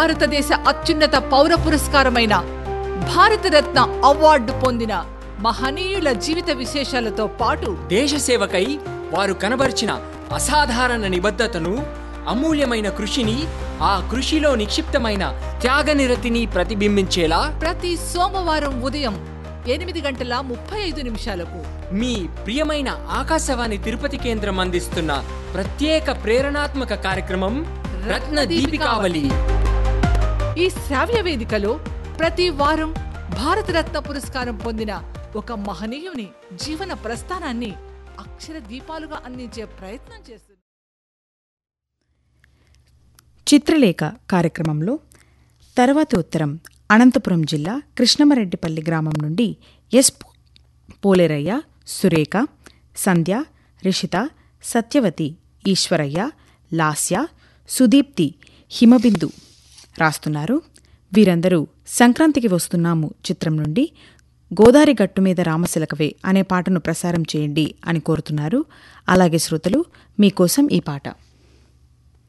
భారతదేశ అత్యున్నత పౌర పురస్కారమైన భారతరత్న అవార్డు పొందిన మహనీయుల జీవిత విశేషాలతో పాటు దేశ సేవకై వారు కనబరిచిన అసాధారణ నిబద్ధతను అమూల్యమైన కృషిని ఆ కృషిలో నిక్షిప్తమైన త్యాగనిరతిని ప్రతిబింబించేలా ప్రతి సోమవారం ఉదయం ఎనిమిది గంటల ముప్పై ఐదు నిమిషాలకు మీ ప్రియమైన ఆకాశవాణి తిరుపతి కేంద్రం అందిస్తున్న ప్రత్యేక ప్రేరణాత్మక కార్యక్రమం రత్న దీపికావళి ఈ శ్రావ్య వేదికలో ప్రతి వారం భారతరత్న పురస్కారం పొందిన ఒక మహనీయుని జీవన ప్రస్థానాన్ని అక్షర దీపాలుగా అందించే ప్రయత్నం చేస్తుంది చిత్రలేఖ కార్యక్రమంలో తర్వాతి ఉత్తరం అనంతపురం జిల్లా కృష్ణమరెడ్డిపల్లి గ్రామం నుండి ఎస్ పోలేరయ్య సురేఖ సంధ్య రిషిత సత్యవతి ఈశ్వరయ్య లాస్య సుదీప్తి హిమబిందు రాస్తున్నారు వీరందరూ సంక్రాంతికి వస్తున్నాము చిత్రం నుండి గోదారి గట్టు మీద రామశిలకవే అనే పాటను ప్రసారం చేయండి అని కోరుతున్నారు అలాగే శ్రోతలు మీకోసం ఈ పాట